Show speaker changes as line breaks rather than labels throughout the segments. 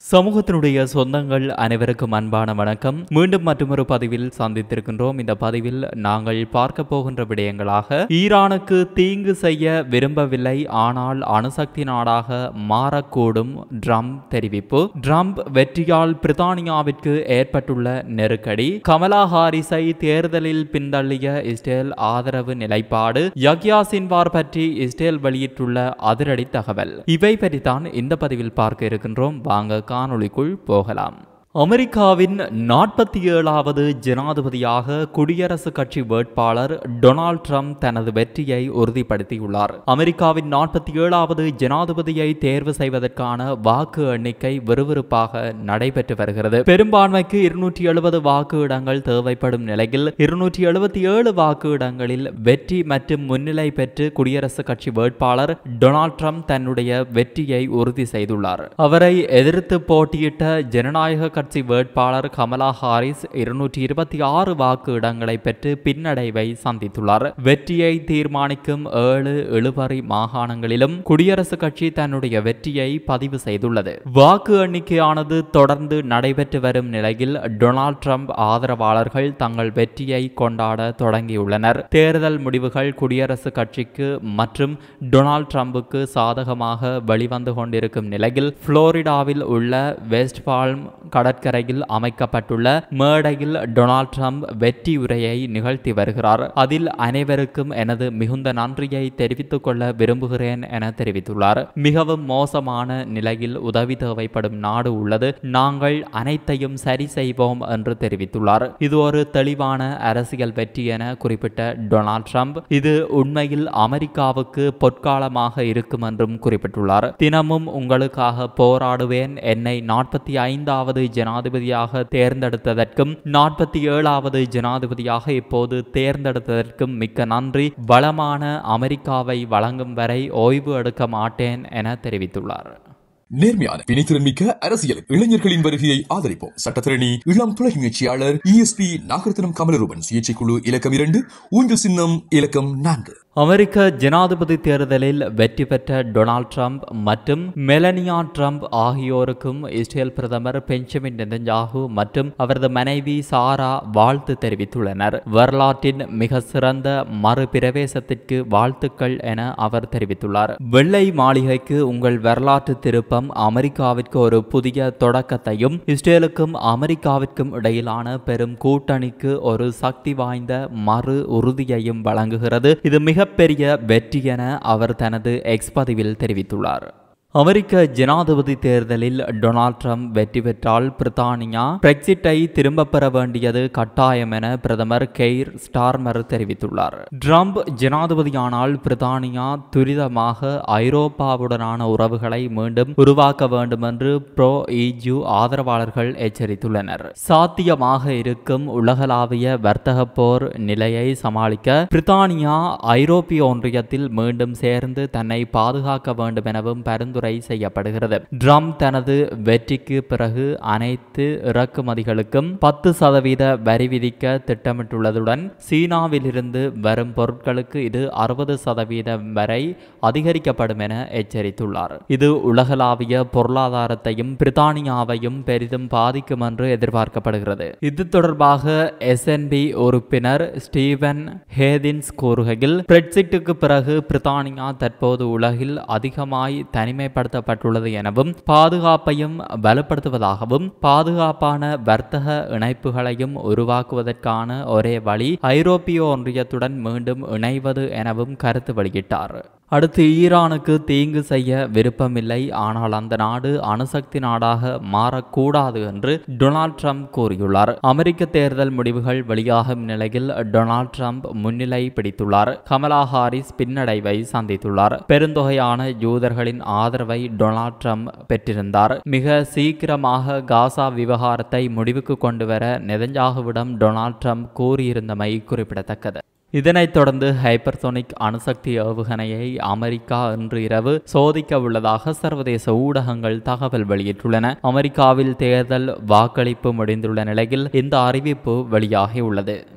சமூகத்தினுடைய சொந்தங்கள் அனைவருக்கும் அன்பான வணக்கம் மீண்டும் மற்றொரு பதிவில் சந்தித்திருக்கின்றோம் இந்த பதிவில் நாங்கள் பார்க்க போகின்ற விடயங்களாக ஈரானுக்கு தீங்கு செய்ய விரும்பவில்லை ஆனால் அணுசக்தி நாடாக மாறக்கூடும் ட்ரம்ப் தெரிவிப்பு ட்ரம்ப் வெற்றியால் பிரித்தானியாவிற்கு ஏற்பட்டுள்ள நெருக்கடி கமலா ஹாரிஸை தேர்தலில் பின்தள்ளிய இஸ்ரேல் ஆதரவு நிலைப்பாடு யக்யா சின்வார் பற்றி இஸ்ரேல் வெளியிட்டுள்ள அதிரடி தகவல் இவை பற்றித்தான் இந்த பதிவில் பார்க்க இருக்கின்றோம் வாங்க காணொளிக்குள் போகலாம் அமெரிக்காவின் நாற்பத்தி ஏழாவது ஜனாதிபதியாக குடியரசுக் கட்சி வேட்பாளர் டொனால்ட் ட்ரம்ப் தனது வெற்றியை உறுதிப்படுத்தியுள்ளார் அமெரிக்காவின் நாற்பத்தி ஏழாவது ஜனாதிபதியை தேர்வு செய்வதற்கான வாக்கு எண்ணிக்கை விறுவிறுப்பாக நடைபெற்று வருகிறது பெரும்பான்மைக்கு இருநூற்றி எழுபது வாக்கு இடங்கள் தேவைப்படும் நிலையில் இருநூற்றி எழுபத்தி ஏழு வாக்கு இடங்களில் வெற்றி மற்றும் முன்னிலை பெற்று குடியரசுக் கட்சி வேட்பாளர் டொனால்ட் ட்ரம்ப் தன்னுடைய வெற்றியை உறுதி செய்துள்ளார் அவரை எதிர்த்து போட்டியிட்ட ஜனநாயக கட்சி வேட்பாளர் கமலா ஹாரிஸ் இருநூற்றி இருபத்தி ஆறு வாக்கு இடங்களை பெற்று பின்னடைவை சந்தித்துள்ளார் வெற்றியை தீர்மானிக்கும் ஏழு இழுபறி மாகாணங்களிலும் குடியரசுக் கட்சி தன்னுடைய வெற்றியை பதிவு செய்துள்ளது வாக்கு எண்ணிக்கையானது தொடர்ந்து நடைபெற்று வரும் நிலையில் டொனால்ட் ட்ரம்ப் ஆதரவாளர்கள் தங்கள் வெற்றியை கொண்டாட தொடங்கியுள்ளனர் தேர்தல் முடிவுகள் குடியரசுக் கட்சிக்கு மற்றும் டொனால்ட் ட்ரம்புக்கு சாதகமாக வெளிவந்து கொண்டிருக்கும் நிலையில் புளோரிடாவில் உள்ள வெஸ்ட் பால்ம் கடற்கரையில் அமைக்கப்பட்டுள்ள மேடையில் டொனால்ட் ட்ரம்ப் வெற்றி உரையை நிகழ்த்தி வருகிறார் அதில் அனைவருக்கும் எனது மிகுந்த நன்றியை தெரிவித்துக் கொள்ள விரும்புகிறேன் என தெரிவித்துள்ளார் மிகவும் மோசமான நிலையில் உதவி தேவைப்படும் நாடு உள்ளது நாங்கள் அனைத்தையும் சரி செய்வோம் என்று தெரிவித்துள்ளார் இது ஒரு தெளிவான அரசியல் வெற்றி என குறிப்பிட்ட டொனால்ட் ட்ரம்ப் இது உண்மையில் அமெரிக்காவுக்கு பொற்காலமாக இருக்கும் என்றும் குறிப்பிட்டுள்ளார் தினமும் உங்களுக்காக போராடுவேன் என்னை நாற்பத்தி ஐந்தாவது ஜனாதிபதியாக தேர்ந்தெடுத்ததற்கும் நாற்பத்தி ஏழாவது ஜனாதிபதியாக இப்போது தேர்ந்தெடுத்ததற்கும் மிக்க நன்றி வளமான அமெரிக்காவை வழங்கும் வரை ஓய்வு எடுக்க மாட்டேன் என தெரிவித்துள்ளார்
நேர்மையான வினைத்திறன் மிக்க அரசியல் இளைஞர்களின் வருகையை ஆதரிப்போம் சட்டத்திரணி இளம் துளை முயற்சியாளர் இஎஸ்பி நாகரத்னம் கமலரூபன் சுயேட்சை குழு இலக்கம் இரண்டு ஊஞ்சல் சின்னம் இலக்கம் நான்கு
அமெரிக்க ஜனாதிபதி தேர்தலில் வெற்றி பெற்ற டொனால்ட் ட்ரம்ப் மற்றும் மெலனியா ட்ரம்ப் ஆகியோருக்கும் இஸ்ரேல் பிரதமர் பெஞ்சமின் நெதன்யாகு மற்றும் அவரது மனைவி சாரா வாழ்த்து தெரிவித்துள்ளனர் வரலாற்றின் மிக சிறந்த மறுபிரவேசத்திற்கு வாழ்த்துக்கள் என அவர் தெரிவித்துள்ளார் வெள்ளை மாளிகைக்கு உங்கள் வரலாற்று திருப்பம் அமெரிக்காவிற்கு ஒரு புதிய தொடக்கத்தையும் இஸ்ரேலுக்கும் அமெரிக்காவிற்கும் இடையிலான பெரும் கூட்டணிக்கு ஒரு சக்தி வாய்ந்த மறு உறுதியையும் வழங்குகிறது இது மிகப்பெரிய வெற்றி என அவர் தனது எக்ஸ் பதிவில் தெரிவித்துள்ளார் அமெரிக்க ஜனாதிபதி தேர்தலில் டொனால்ட் ட்ரம்ப் வெற்றி பெற்றால் பிரித்தானியா பிரெக்சிட்டை திரும்பப் பெற வேண்டியது கட்டாயம் என பிரதமர் கெய்ர் ஸ்டார்மர் தெரிவித்துள்ளார் ட்ரம்ப் ஜனாதிபதியானால் பிரித்தானியா துரிதமாக ஐரோப்பாவுடனான உறவுகளை மீண்டும் உருவாக்க வேண்டும் என்று ப்ரோ இஜு ஆதரவாளர்கள் எச்சரித்துள்ளனர் சாத்தியமாக இருக்கும் உலகளாவிய வர்த்தக போர் நிலையை சமாளிக்க பிரித்தானியா ஐரோப்பிய ஒன்றியத்தில் மீண்டும் சேர்ந்து தன்னை பாதுகாக்க வேண்டும் எனவும் பரிந்துரை பரிந்துரை செய்யப்படுகிறது ட்ரம் தனது வெற்றிக்கு பிறகு அனைத்து இறக்குமதிகளுக்கும் பத்து சதவீத வரி விதிக்க திட்டமிட்டுள்ளதுடன் சீனாவிலிருந்து வரும் பொருட்களுக்கு இது அறுபது சதவீதம் வரை அதிகரிக்கப்படும் என எச்சரித்துள்ளார் இது உலகளாவிய பொருளாதாரத்தையும் பிரித்தானியாவையும் பெரிதும் பாதிக்கும் என்று எதிர்பார்க்கப்படுகிறது இது தொடர்பாக எஸ்என்பி உறுப்பினர் ஸ்டீவன் ஹேதின்ஸ் கூறுகையில் பிரெக்சிட்டுக்கு பிறகு பிரித்தானியா தற்போது உலகில் அதிகமாய் தனிமை தனிமைப்படுத்தப்பட்டுள்ளது எனவும் பாதுகாப்பையும் பலப்படுத்துவதாகவும் பாதுகாப்பான வர்த்தக இணைப்புகளையும் உருவாக்குவதற்கான ஒரே வழி ஐரோப்பிய ஒன்றியத்துடன் மீண்டும் இணைவது எனவும் கருத்து வெளியிட்டார் அடுத்து ஈரானுக்கு தீங்கு செய்ய விருப்பமில்லை ஆனால் அந்த நாடு அணுசக்தி நாடாக மாறக்கூடாது என்று டொனால்ட் ட்ரம்ப் கூறியுள்ளார் அமெரிக்க தேர்தல் முடிவுகள் வெளியாகும் நிலையில் டொனால்ட் ட்ரம்ப் முன்னிலை பிடித்துள்ளார் கமலா ஹாரிஸ் பின்னடைவை சந்தித்துள்ளார் பெருந்தொகையான யூதர்களின் ஆதரவை டொனால்ட் ட்ரம்ப் பெற்றிருந்தார் மிக சீக்கிரமாக காசா விவகாரத்தை முடிவுக்கு கொண்டுவர நெதஞ்சாகுவிடம் டொனால்ட் ட்ரம்ப் கூறியிருந்தமை குறிப்பிடத்தக்கது இதனைத் தொடர்ந்து ஹைப்பர்சோனிக் அணுசக்தி ஏவுகணையை அமெரிக்கா இன்று இரவு சோதிக்க உள்ளதாக சர்வதேச ஊடகங்கள் தகவல் வெளியிட்டுள்ளன அமெரிக்காவில் தேர்தல் வாக்களிப்பு முடிந்துள்ள நிலையில் இந்த அறிவிப்பு வெளியாகியுள்ளது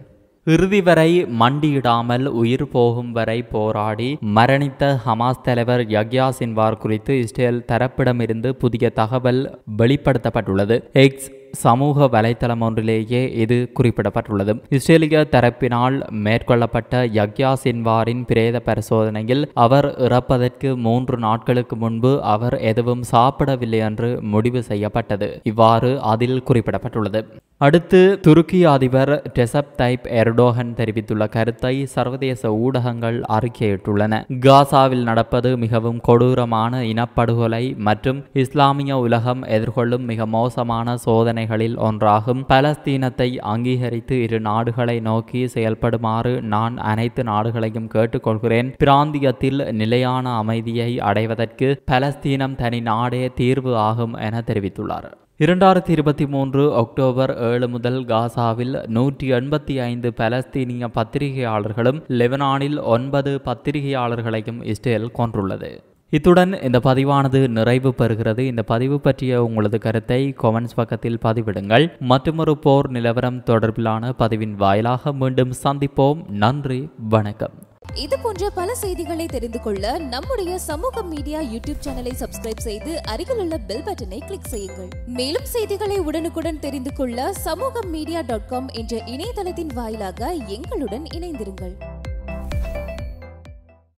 இறுதி வரை மண்டியிடாமல் உயிர் போகும் வரை போராடி மரணித்த ஹமாஸ் தலைவர் யக்யா சின்வார் குறித்து இஸ்ரேல் தரப்பிடமிருந்து புதிய தகவல் வெளிப்படுத்தப்பட்டுள்ளது எக்ஸ் சமூக வலைத்தளம் ஒன்றிலேயே இது குறிப்பிடப்பட்டுள்ளது இஸ்ரேலிய தரப்பினால் மேற்கொள்ளப்பட்ட யக்யா சின்வாரின் பிரேத பரிசோதனையில் அவர் இறப்பதற்கு மூன்று நாட்களுக்கு முன்பு அவர் எதுவும் சாப்பிடவில்லை என்று முடிவு செய்யப்பட்டது இவ்வாறு அதில் குறிப்பிடப்பட்டுள்ளது அடுத்து துருக்கி அதிபர் டெசப் தைப் எர்டோகன் தெரிவித்துள்ள கருத்தை சர்வதேச ஊடகங்கள் அறிக்கையிட்டுள்ளன காசாவில் நடப்பது மிகவும் கொடூரமான இனப்படுகொலை மற்றும் இஸ்லாமிய உலகம் எதிர்கொள்ளும் மிக மோசமான சோதனைகளில் ஒன்றாகும் பலஸ்தீனத்தை அங்கீகரித்து இரு நாடுகளை நோக்கி செயல்படுமாறு நான் அனைத்து நாடுகளையும் கேட்டுக்கொள்கிறேன் பிராந்தியத்தில் நிலையான அமைதியை அடைவதற்கு பலஸ்தீனம் தனி நாடே தீர்வு ஆகும் என தெரிவித்துள்ளார் இரண்டாயிரத்தி இருபத்தி மூன்று அக்டோபர் ஏழு முதல் காசாவில் நூற்றி எண்பத்தி ஐந்து பலஸ்தீனிய பத்திரிகையாளர்களும் லெபனானில் ஒன்பது பத்திரிகையாளர்களையும் இஸ்ரேல் கொன்றுள்ளது இத்துடன் இந்த பதிவானது நிறைவு பெறுகிறது இந்த பதிவு பற்றிய உங்களது கருத்தை கொமெண்ட்ஸ் பக்கத்தில் பதிவிடுங்கள் மற்றொரு போர் நிலவரம் தொடர்பிலான பதிவின் வாயிலாக மீண்டும் சந்திப்போம் நன்றி வணக்கம்
இது போன்ற பல செய்திகளை தெரிந்து கொள்ள நம்முடைய சமூக மீடியா யூடியூப் சேனலை சப்ஸ்கிரைப் செய்து அருகில் உள்ள பெல் பட்டனை கிளிக் செய்யுங்கள் மேலும் செய்திகளை உடனுக்குடன் தெரிந்து கொள்ள சமூக மீடியா டாட் காம் என்ற இணையதளத்தின் வாயிலாக எங்களுடன் இணைந்திருங்கள்